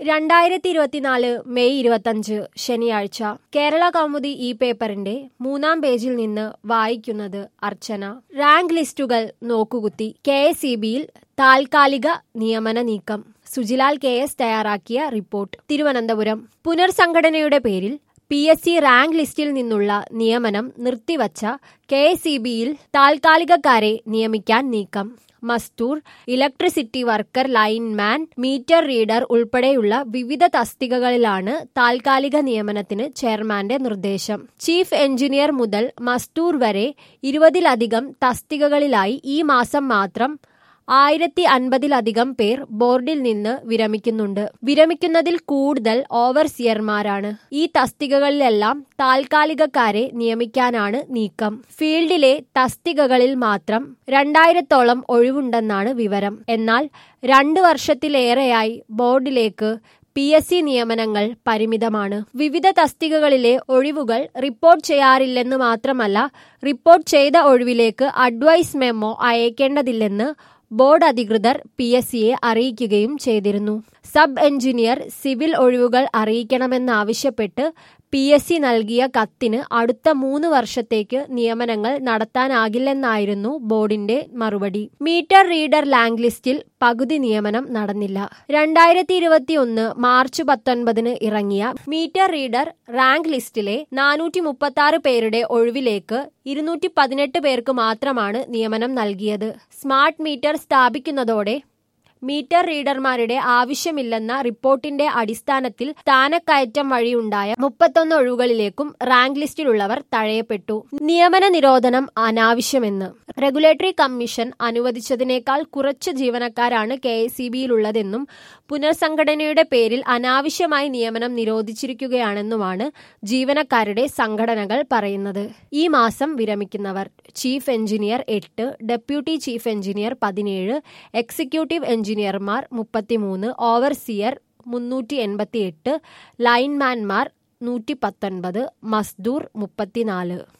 രണ്ടായിരത്തി ഇരുപത്തിനാല് മെയ് ഇരുപത്തഞ്ച് ശനിയാഴ്ച കേരള കൗമുദി ഈ പേപ്പറിന്റെ മൂന്നാം പേജിൽ നിന്ന് വായിക്കുന്നത് അർച്ചന റാങ്ക് ലിസ്റ്റുകൾ നോക്കുകുത്തി കെ എസ് ഇ ബിയിൽ താൽക്കാലിക നിയമന നീക്കം സുജിലാൽ കെ എസ് തയ്യാറാക്കിയ റിപ്പോർട്ട് തിരുവനന്തപുരം പുനർസംഘടനയുടെ പേരിൽ പി എസ് സി റാങ്ക് ലിസ്റ്റിൽ നിന്നുള്ള നിയമനം നിർത്തിവച്ച കെ എസ് ഇ ബിയിൽ താൽക്കാലികക്കാരെ നിയമിക്കാൻ നീക്കം മസ്തൂർ electricity worker lineman meter reader ഉൾപ്പെടെയുള്ള വിവിധ തസ്തികകളിലാണ് താൽക്കാലിക നിയമനത്തിന് ചെയർമാന്റെ നിർദ്ദേശം ചീഫ് എഞ്ചിനീയർ മുതൽ മസ്തൂർ വരെ ഇരുപതിലധികം തസ്തികകളിലായി ഈ മാസം മാത്രം ആയിരത്തി അൻപതിലധികം പേർ ബോർഡിൽ നിന്ന് വിരമിക്കുന്നുണ്ട് വിരമിക്കുന്നതിൽ കൂടുതൽ ഓവർസിയർമാരാണ് ഈ തസ്തികകളിലെല്ലാം താൽക്കാലികക്കാരെ നിയമിക്കാനാണ് നീക്കം ഫീൽഡിലെ തസ്തികകളിൽ മാത്രം രണ്ടായിരത്തോളം ഒഴിവുണ്ടെന്നാണ് വിവരം എന്നാൽ രണ്ടു വർഷത്തിലേറെയായി ബോർഡിലേക്ക് പി എസ് സി നിയമനങ്ങൾ പരിമിതമാണ് വിവിധ തസ്തികകളിലെ ഒഴിവുകൾ റിപ്പോർട്ട് ചെയ്യാറില്ലെന്ന് മാത്രമല്ല റിപ്പോർട്ട് ചെയ്ത ഒഴിവിലേക്ക് അഡ്വൈസ് മെമ്മോ അയക്കേണ്ടതില്ലെന്ന് ബോർഡ് അധികൃതർ പി എസ് സിയെ അറിയിക്കുകയും ചെയ്തിരുന്നു സബ് എഞ്ചിനീയർ സിവിൽ ഒഴിവുകൾ അറിയിക്കണമെന്നാവശ്യപ്പെട്ട് പി എസ് സി നൽകിയ കത്തിന് അടുത്ത മൂന്ന് വർഷത്തേക്ക് നിയമനങ്ങൾ നടത്താനാകില്ലെന്നായിരുന്നു ബോർഡിന്റെ മറുപടി മീറ്റർ റീഡർ ലാംഗ് ലിസ്റ്റിൽ പകുതി നിയമനം നടന്നില്ല രണ്ടായിരത്തി ഇരുപത്തി ഒന്ന് മാർച്ച് പത്തൊൻപതിന് ഇറങ്ങിയ മീറ്റർ റീഡർ റാങ്ക് ലിസ്റ്റിലെ നാനൂറ്റി മുപ്പത്തി ആറ് പേരുടെ ഒഴിവിലേക്ക് ഇരുന്നൂറ്റി പതിനെട്ട് പേർക്ക് മാത്രമാണ് നിയമനം നൽകിയത് സ്മാർട്ട് മീറ്റർ സ്ഥാപിക്കുന്നതോടെ മീറ്റർ റീഡർമാരുടെ ആവശ്യമില്ലെന്ന റിപ്പോർട്ടിന്റെ അടിസ്ഥാനത്തിൽ സ്ഥാനക്കയറ്റം വഴിയുണ്ടായ മുപ്പത്തൊന്ന് ഒഴിവുകളിലേക്കും റാങ്ക് ലിസ്റ്റിലുള്ളവർ തഴയപ്പെട്ടു നിയമന നിരോധനം അനാവശ്യമെന്ന് റെഗുലേറ്ററി കമ്മീഷൻ അനുവദിച്ചതിനേക്കാൾ കുറച്ച് ജീവനക്കാരാണ് കെ എസ് സി ബിയിലുള്ളതെന്നും പുനർസംഘടനയുടെ പേരിൽ അനാവശ്യമായി നിയമനം നിരോധിച്ചിരിക്കുകയാണെന്നുമാണ് ജീവനക്കാരുടെ സംഘടനകൾ പറയുന്നത് ഈ മാസം വിരമിക്കുന്നവർ ചീഫ് എഞ്ചിനീയർ എട്ട് ഡെപ്യൂട്ടി ചീഫ് എഞ്ചിനീയർ പതിനേഴ് എക്സിക്യൂട്ടീവ് എഞ്ചിനീയർമാർ മുപ്പത്തിമൂന്ന് ഓവർസിയർ മുന്നൂറ്റി എൺപത്തിയെട്ട് ലൈൻമാൻമാർ നൂറ്റി പത്തൊൻപത് മസ്ദൂർ മുപ്പത്തിനാല്